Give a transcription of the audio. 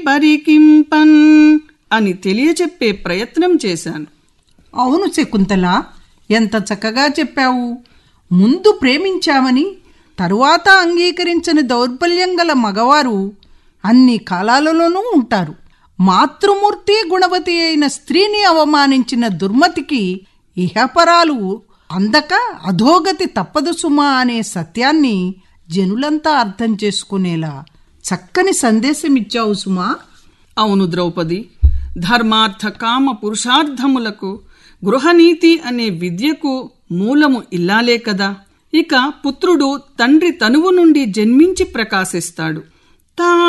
పరికింపన్ అని తెలియచెప్పే ప్రయత్నం చేశాను అవును శకుంతల ఎంత చక్కగా చెప్పావు ముందు ప్రేమించామని తరువాత అంగీకరించని దౌర్బల్యం గల మగవారు అన్ని కాలాలలోనూ ఉంటారు మాతృమూర్తి గుణవతి అయిన స్త్రీని అవమానించిన దుర్మతికి ఇహపరాలు అందక అధోగతి తప్పదు సుమా అనే సత్యాన్ని జనులంతా అర్థం చేసుకునేలా చక్కని సందేశమిచ్చావు సుమా అవును ద్రౌపది ధర్మార్థ కామ పురుషార్థములకు గృహనీతి అనే విద్యకు మూలము ఇల్లాలే కదా ఇక పుత్రుడు తండ్రి తనువు నుండి జన్మించి ప్రకాశిస్తాడు తా